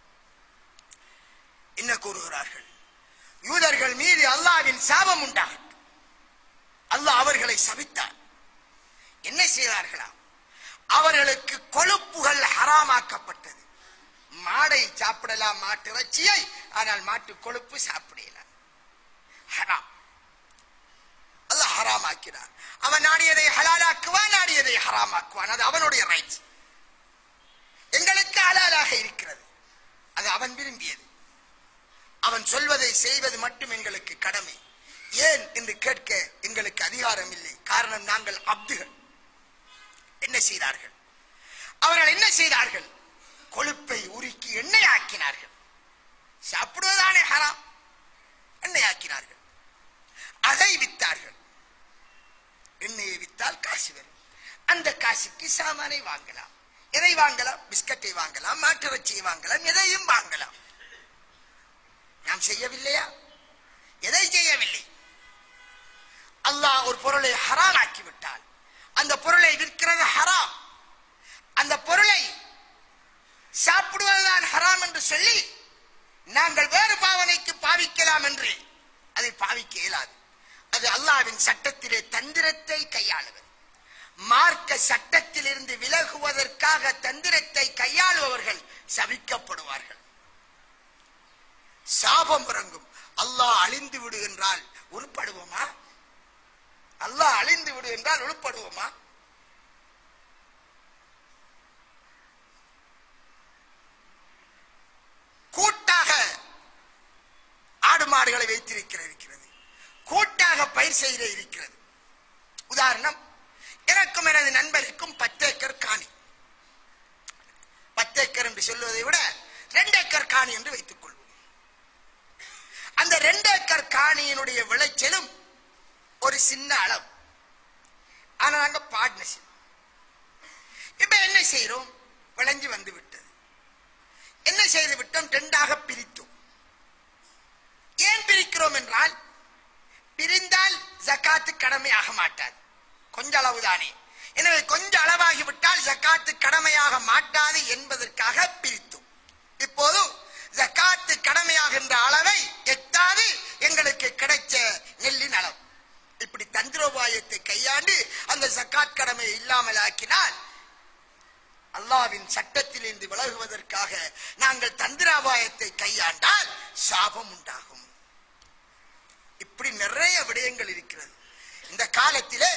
என்ன கூறுகிறார்கள் யூதர்கள் மீது அல்லாவின் சாபம் உண்டாகட்டும் அல்லாஹ் அவர்களை சபித்தார் என்ன செய்தார்களாம் அவர்களுக்கு கொழுப்புகள் ஹராமாக்கப்பட்டது மாடை சாப்பிடலாம் மாட்டு இறைச்சியை ஆனால் மாட்டு கொழுப்பு சாப்பிடலாம் ஹராம் அல்லாஹ் ஹராமாக்கினார் அவன் நாடியதை ஹலாலாக்குவான் நாடியதை ஹராமாக்குவான் அது அவனுடைய ரைட்ஸ் எங்களுக்கு ஹலாலாக இருக்கிறது அது அவன் விரும்பியது அவன் சொல்வதை செய்வது மட்டும் எங்களுக்கு கடமை ஏன் என்று கேட்க எங்களுக்கு அதிகாரம் இல்லை காரணம் நாங்கள் அப்துகள் என்ன செய்தார்கள் அவர்கள் என்ன செய்தார்கள் கொழுப்பை உருக்கி எண்ணெய் ஆக்கினார்கள் சாப்பிடுவதானே ஹராம் எண்ணெய் ஆக்கினார்கள் அதை வித்தார்கள் எண்ணெயை வித்தால் காசு வரும் அந்த காசுக்கு சாமானை வாங்கலாம் எதை வாங்கலாம் பிஸ்கட்டை வாங்கலாம் மாட்டிறைச்சியை வாங்கலாம் எதையும் வாங்கலாம் நாம் செய்யவில்லையா எதை செய்யவில்லை அல்லாஹ் ஒரு பொருளை ஹராம் ஆக்கி விட்டால் அந்த பொருளை விற்கிறது ஹராம் அந்த பொருளை சாப்பிடுவதுதான் ஹராம் என்று சொல்லி நாங்கள் வேறு பாவனைக்கு பாவிக்கலாம் என்று அதை பாவிக்க இயலாது அது அல்லாவின் சட்டத்திலே தந்திரத்தை கையாளுவது மார்க்க சட்டத்திலிருந்து விலகுவதற்காக தந்திரத்தை கையாளுபவர்கள் சபிக்கப்படுவார்கள் சாபம் இறங்கும் அல்லாஹ் அழிந்து விடு என்றால் உருப்படுவோமா அல்லாஹ் அழிந்து விடு என்றால் உருப்படுவோமா கூட்டாக ஆடு மாடுகளை வைத்திருக்கிற இருக்கிறது கூட்டாக பயிர் செய்த இருக்கிறது உதாரணம் எனக்கும் எனது நண்பருக்கும் பத்து ஏக்கர் காணி பத்து ஏக்கர் என்று சொல்வதை விட ரெண்டு ஏக்கர் காணி என்று வைத்துக் கொள்வோம் அந்த ரெண்டு ஏக்கர் காணியினுடைய விளைச்சலும் ஒரு சின்ன அளவு ஆனா நாங்க பார்ட்னர்ஷிப் இப்ப என்ன செய்யறோம் விளைஞ்சு வந்து விட்டது என்ன செய்து விட்டோம் ரெண்டாக பிரித்தோம் ஏன் பிரிக்கிறோம் என்றால் பிரிந்தால் ஜக்காத்து கடமையாக மாட்டாது கொஞ்ச அளவுதானே எனவே கொஞ்ச அளவாகி விட்டால் ஜக்காத்து கடமையாக மாட்டாது என்பதற்காக பிரித்தோம் இப்போது ஜக்காத்து கடமையாகின்ற அளவை எட்டாது எங்களுக்கு கிடைச்ச நெல்லின் அளவு இப்படி தந்திரோபாயத்தை கையாண்டு அந்த ஜக்காத் கடமையை இல்லாமல் ஆக்கினால் அல்லாவின் சட்டத்திலிருந்து விலகுவதற்காக நாங்கள் தந்திராபாயத்தை கையாண்டால் சாபம் உண்டாகும் இப்படி நிறைய விடயங்கள் இருக்கிறது இந்த காலத்திலே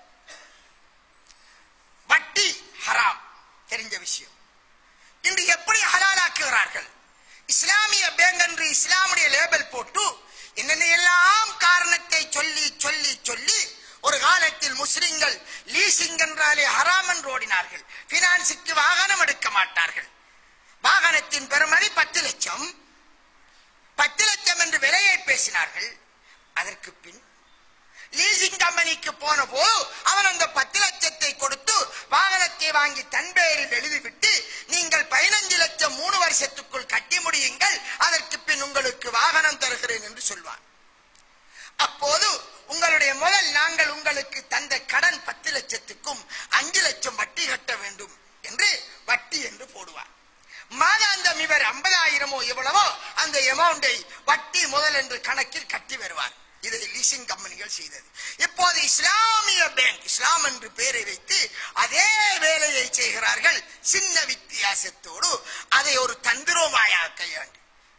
வட்டி ஹராம் தெரிஞ்ச விஷயம் இன்று எப்படி ஹலாலாக்குகிறார்கள் இஸ்லாமிய பேங்க் என்று இஸ்லாமுடைய லேபல் போட்டு என்னென்ன எல்லாம் காரணத்தை சொல்லி சொல்லி சொல்லி ஒரு காலத்தில் முஸ்லிம்கள் லீசிங் என்றாலே ஹராம் என்று ஓடினார்கள் பினான்ஸுக்கு வாகனம் எடுக்க மாட்டார்கள் வாகனத்தின் பெறுமதி பத்து லட்சம் பத்து லட்சம் என்று விலையை பேசினார்கள் அதற்கு பின் லீசிங் கம்பெனிக்கு போன போது அவன் அந்த பத்து லட்சத்தை கொடுத்து வாகனத்தை வாங்கி தன் பெயரில் எழுதிவிட்டு நீங்கள் பதினஞ்சு லட்சம் மூணு வருஷத்துக்குள் கட்டி முடியுங்கள் அதற்கு பின் உங்களுக்கு வாகனம் தருகிறேன் என்று சொல்வான் அப்போது உங்களுடைய முதல் நாங்கள் உங்களுக்கு தந்த கடன் பத்து லட்சத்துக்கும் அஞ்சு லட்சம் வட்டி கட்ட வேண்டும் என்று வட்டி என்று போடுவார் மாதாந்தம் இவர் ஐம்பதாயிரமோ எவ்வளவோ அந்த எமௌண்டை வட்டி முதல் என்று கணக்கில் கட்டி வருவார் இதை லீசிங் கம்பெனிகள் செய்தது இப்போது இஸ்லாமிய பேங்க் இஸ்லாம் என்று பெயரை வைத்து அதே வேலையை செய்கிறார்கள் சின்ன வித்தியாசத்தோடு அதை ஒரு தந்திரோமாயாக கையாண்டு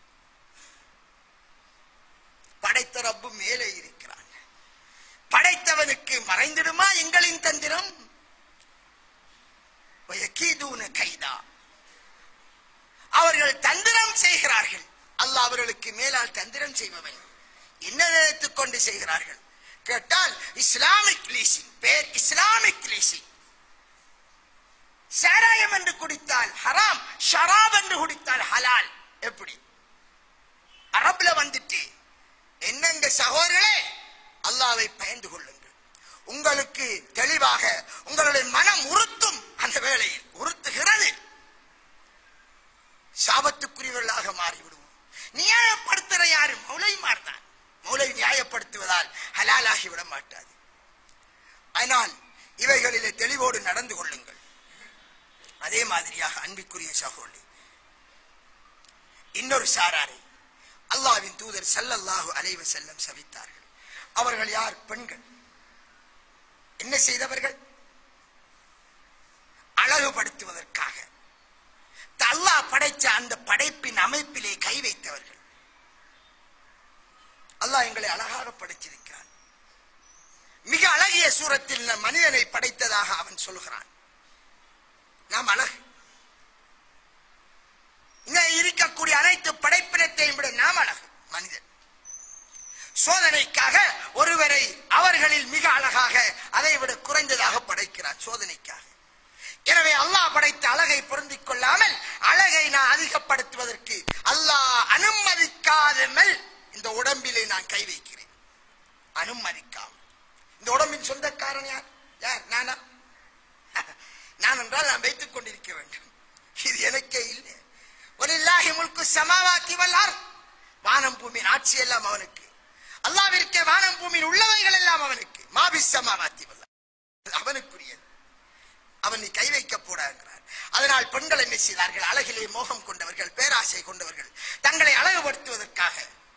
படைத்த ரப்பு மேலே இருக்கிறான் படைத்தவனுக்கு மறைந்திடுமா எங்களின் தந்திரம் வயக்கீதூன கைதா அவர்கள் தந்திரம் செய்கிறார்கள் அல்லாஹ் அவர்களுக்கு மேலால் தந்திரம் செய்பவன் என்ன நினைத்துக் கொண்டு செய்கிறார்கள் கேட்டால் இஸ்லாமிக் லீசிங் பேர் இஸ்லாமிக் லீசிங் சாராயம் என்று குடித்தால் ஹராம் ஷராப் என்று குடித்தால் ஹலால் எப்படி அரபுல வந்துட்டு என்னங்க சகோதரர்களே அல்லாவை பயந்து கொள்ளுங்கள் உங்களுக்கு தெளிவாக உங்களுடைய மனம் உறுத்தும் அந்த வேளையில் உறுத்துகிறது சாபத்துக்குரியவர்களாக மாறிவிடுவோம் நியாயப்படுத்துற யாரு மௌலைமார் தான் மௌலை நியாயப்படுத்துவதால் ஹலாலாகி விட மாட்டாது ஆனால் இவைகளிலே தெளிவோடு நடந்து கொள்ளுங்கள் அதே மாதிரியாக அன்பிற்குரிய சகோதரி இன்னொரு சாராரை அல்லாவின் தூதர் ஸல்லல்லாஹு அலைஹி வஸல்லம் சபித்தார்கள் அவர்கள் யார் பெண்கள் என்ன செய்தவர்கள் அழகுபடுத்துவதற்காக அல்லாஹ் படைச்ச அந்த படைப்பின் அமைப்பிலே கை வைத்தவர்கள் அல்லாஹ் எங்களை அழகாக படைச்சிருக்கிறான் மிக அழகிய சூரத்தில் நம் மனிதனை படைத்ததாக அவன் சொல்கிறான் நாம் அழகு இங்க இருக்கக்கூடிய அனைத்து படைப்பினத்தையும் விட நாம் அழகு மனிதன் சோதனைக்காக ஒருவரை அவர்களில் மிக அழகாக அதை விட குறைந்ததாக படைக்கிறான் சோதனைக்காக எனவே அல்லாஹ் படைத்த அழகை பொருந்திக் கொள்ளாமல் அழகை நான் அதிகப்படுத்துவதற்கு அல்லாஹ் அனுமதிக்காதமல் இந்த உடம்பிலே நான் கை வைக்கிறேன் அனுமதிக்காமல் இந்த உடம்பின் சொந்தக்காரன் யார் யார் நானா நான் என்றால் நான் வைத்துக் கொண்டிருக்க வேண்டும் இது எனக்கே இல்லை ஒலில்லாஹி முல்கு சமாவாத்தி வல்லார் வானம் பூமியின் ஆட்சி எல்லாம் அவனுக்கு அல்லாவிற்கே வானம் பூமியில் உள்ளவைகள் எல்லாம் அவனுக்கு மாபி சமாவாத்தி வல்லார் அவனுக்குரியது அவன் நீ கை வைக்க போடாங்கிறார் அதனால் பெண்கள் என்ன செய்தார்கள் அழகிலே மோகம் கொண்டவர்கள் பேராசை கொண்டவர்கள் தங்களை அழகுபடுத்துவதற்காக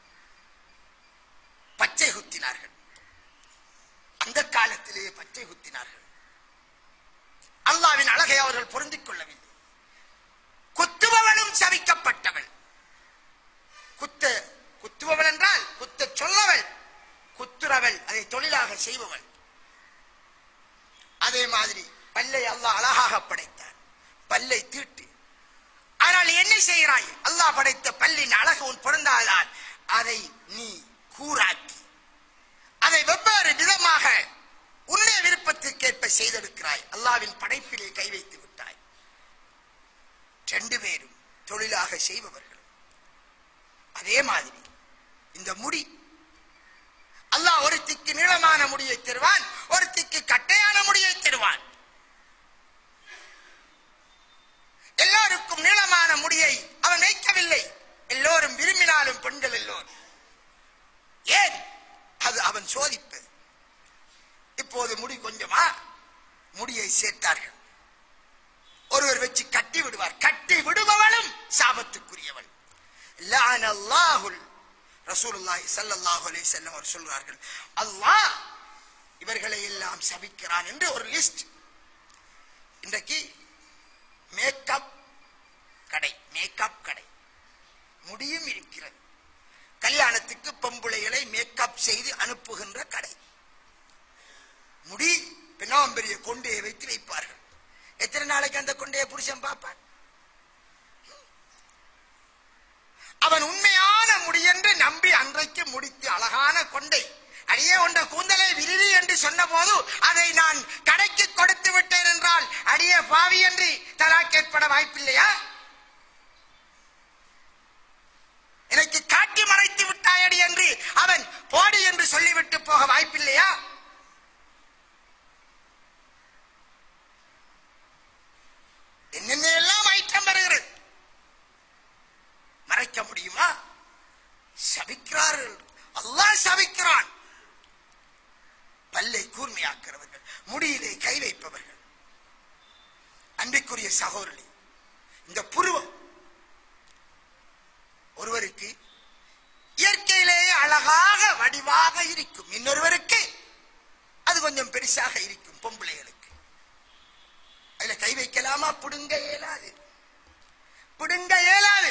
பச்சை குத்தினார்கள் அந்த காலத்திலேயே பச்சை குத்தினார்கள் அல்லாவின் அழகை அவர்கள் பொருந்திக் கொள்ளவில்லை குத்துபவளும் சபிக்கப்பட்டவள் குத்த குத்துபவள் என்றால் குத்த சொல்லவள் குத்துறவள் அதை தொழிலாக செய்பவள் அதே மாதிரி பல்லை அல்லாஹ் அழகாக படைத்தான் பல்லை தீட்டு ஆனால் என்ன செய்கிறாய் அல்லாஹ் படைத்த பல்லின் அழகு உன் பொருந்தாதால் அதை நீ கூறாக்கி அதை வெவ்வேறு விதமாக உன்னை விருப்பத்திற்கேற்ப செய்தெடுக்கிறாய் அல்லாவின் படைப்பிலே கை வைத்து விட்டாய் ரெண்டு பேரும் தொழிலாக செய்பவர்கள் அதே மாதிரி இந்த முடி அல்லாஹ் ஒருத்திக்கு நீளமான முடியை தருவான் ஒருத்திக்கு கட்டையான முடியை தருவான் எல்லோருக்கும் நீளமான முடியை அவன் வைக்கவில்லை எல்லோரும் விரும்பினாலும் பெண்கள் எல்லோரும் ஏன் அது அவன் சோதிப்பது இப்போது முடி கொஞ்சமா முடியை சேர்த்தார்கள் ஒருவர் வச்சு கட்டி விடுவார் கட்டி விடுபவளும் சாபத்துக்குரியவள் லானல்லாஹுல் ரசூலுல்லாஹி ஸல்லல்லாஹு அலைஹி வஸல்லம் அவர் சொல்றார்கள் அல்லாஹ் இவர்களை எல்லாம் சபிக்கிறான் என்று ஒரு லிஸ்ட் இன்றைக்கு மேக்கப் கடை மேக்கப் கடை முடியும் இருக்கிறது கல்யாணத்துக்கு பொம்புளைகளை மேக்கப் செய்து அனுப்புகின்ற கடை முடி பின்னாம்பெரிய கொண்டையை வைத்து வைப்பார்கள் எத்தனை நாளைக்கு அந்த கொண்டையை புருஷன் பார்ப்பான் அவன் உண்மையான முடி என்று நம்பி அன்றைக்கு முடித்து அழகான கொண்டை அடியே உண்ட கூந்தலை விரிவி என்று சொன்ன போது அதை நான் கடைக்கு கொடுத்து விட்டேன் என்றால் அடியே பாவி என்று தலாக் ஏற்பட வாய்ப்பில்லையா எனக்கு காட்டி மறைத்து விட்டாயடி என்று அவன் போடி என்று சொல்லிவிட்டு போக வாய்ப்பில்லையா சகோதரி இந்த புருவம் ஒருவருக்கு இயற்கையிலேயே அழகாக வடிவாக இருக்கும் இன்னொருவருக்கு அது கொஞ்சம் பெருசாக இருக்கும் பொம்பளைகளுக்கு அதுல கை வைக்கலாமா புடுங்க இயலாது புடுங்க இயலாது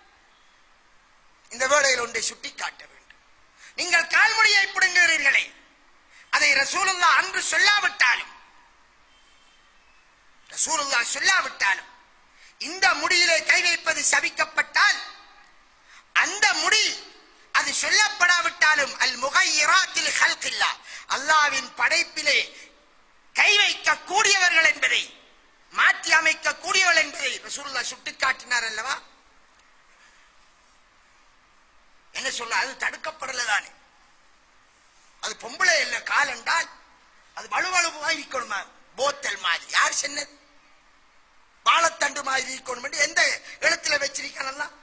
இந்த வேளையில் ஒன்றை சுட்டிக்காட்ட வேண்டும் நீங்கள் கால்மொழியை பிடுங்குகிறீர்களே அதை ரசூலுல்லா அன்று சொல்லாவிட்டாலும் ரசூலுல்லா சொல்லாவிட்டாலும் இந்த முடியிலே கை வைப்பது சபிக்கப்பட்டால் அந்த முடி அது சொல்லப்படாவிட்டாலும் அல் முகையிராத்தில் ஹல்கில்லா அல்லாவின் படைப்பிலே கை வைக்க கூடியவர்கள் என்பதை மாற்றி அமைக்க கூடியவர்கள் என்பதை ரசூலுல்லா சுட்டிக்காட்டினார் அல்லவா என்ன சொல்ல அது தடுக்கப்படல தானே அது பொம்பளை இல்ல கால் என்றால் அது வலுவழுவாக இருக்கணுமா போத்தல் மாதிரி யார் சொன்னது வாழைத்தண்டு மாதிரி இருக்கணும் என்று எந்த இடத்துல வச்சிருக்கலாம்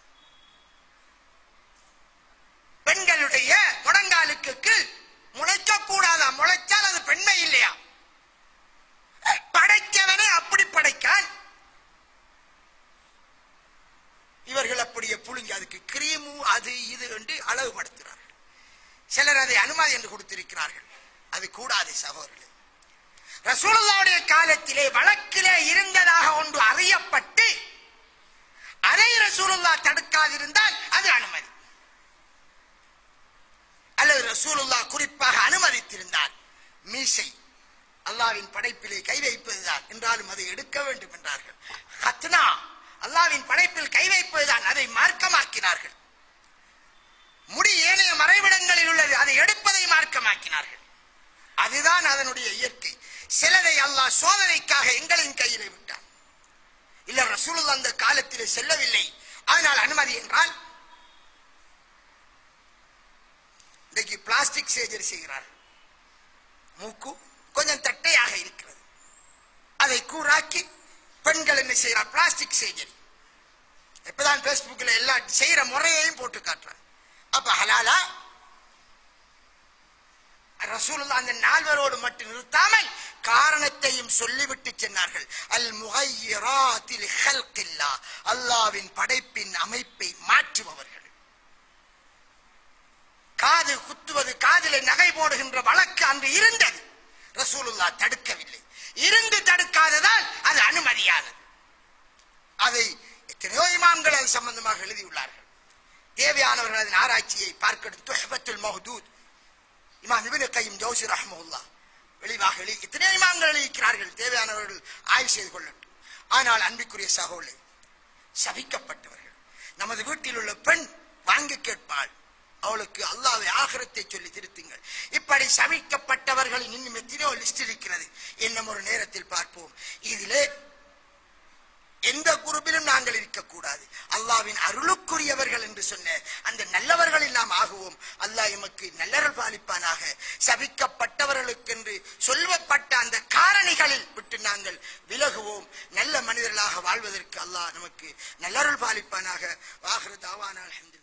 பெண்களுடைய முழங்காலுக்கு கீழ் முளைக்க கூடாதா முளைச்சால் அது பெண்மை இல்லையா படைக்கவனே அப்படி படைக்கான் இவர்கள் அப்படியே புழுங்கி அதுக்கு கிரீமு அது இது என்று அளவுபடுத்துகிறார்கள் சிலர் அதை அனுமதி என்று கொடுத்திருக்கிறார்கள் அது கூடாது சகோதரர்களே ரசூலுல்லாவுடைய காலத்திலே வழக்கிலே இருந்ததாக ஒன்று அறியப்பட்டு அதை ரசூலுல்லா தடுக்காதிருந்தால் அது அனுமதி அல்லது ரசூலுல்லா குறிப்பாக அனுமதித்திருந்தால் மீசை அல்லாவின் படைப்பிலே கை வைப்பதுதான் என்றாலும் அதை எடுக்க வேண்டும் என்றார்கள் ஹத்னா அல்லாவின் படைப்பில் கை வைப்பதுதான் அதை மார்க்கமாக்கினார்கள் முடி ஏனைய மறைவிடங்களில் உள்ளது அதை எடுப்பதை மார்க்கமாக்கினார்கள் அதுதான் அதனுடைய இயற்கை சிலரை அல்லாஹ் சோதனைக்காக எங்களின் கையிலே விட்டான் இல்ல ரசூலுல்லா அந்த காலத்திலே செல்லவில்லை அதனால் அனுமதி என்றால் இன்றைக்கு பிளாஸ்டிக் சர்ஜரி செய்கிறார்கள் மூக்கு கொஞ்சம் தட்டையாக இருக்கிறது அதை கூறாக்கி பெண்கள் என்ன செய்யறார் பிளாஸ்டிக் சர்ஜரி இப்பதான் பேஸ்புக்ல எல்லா செய்யற முறையையும் போட்டு காட்டுறாங்க அப்ப ஹலாலா ரசூலுல்லா அந்த நால்வரோடு மட்டும் நிறுத்தாமல் காரணத்தையும் சொல்லிவிட்டு சென்னார்கள் அல் முகையிராத்தில் ஹல்கில்லா அல்லாவின் படைப்பின் அமைப்பை மாற்றுபவர்கள் காது குத்துவது காதிலே நகை போடுகின்ற வழக்கு அன்று இருந்தது ரசூலுல்லா தடுக்கவில்லை இருந்து தடுக்காததால் அது அனுமதியானது அதை எத்தனையோ இமாம்கள் அது சம்பந்தமாக எழுதியுள்ளார்கள் தேவையானவர்கள் அதன் ஆராய்ச்சியை பார்க்கணும் துஹபத்துல் மஹதூத் இமாம் இபின் கையும் ஜோசி ரஹமுல்லா வெளிவாக எழுதி எத்தனை இமாம்கள் எழுதியிருக்கிறார்கள் தேவையானவர்கள் ஆய்வு செய்து கொள்ளட்டும் ஆனால் அன்பிற்குரிய சகோலே சபிக்கப்பட்டவர்கள் நமது வீட்டில் உள்ள பெண் வாங்கி கேட்பாள் அவளுக்கு அல்லாவை ஆகரத்தை சொல்லி திருத்துங்கள் இப்படி சபிக்கப்பட்டவர்கள் இன்னும் எத்தனையோ லிஸ்ட் இருக்கிறது இன்னும் ஒரு நேரத்தில் பார்ப்போம் இதிலே எந்த குரூப்பிலும் நாங்கள் இருக்கக்கூடாது அல்லாவின் அருளுக்குரியவர்கள் என்று சொன்ன அந்த நல்லவர்களில் நாம் ஆகுவோம் அல்லாஹ் எமக்கு நல்லறல் பாலிப்பானாக சபிக்கப்பட்டவர்களுக்கென்று சொல்லப்பட்ட அந்த காரணிகளில் விட்டு நாங்கள் விலகுவோம் நல்ல மனிதர்களாக வாழ்வதற்கு அல்லாஹ் நமக்கு நல்லருள் பாலிப்பானாக வாகர தாவான அல்ஹம்துலில்லாஹ்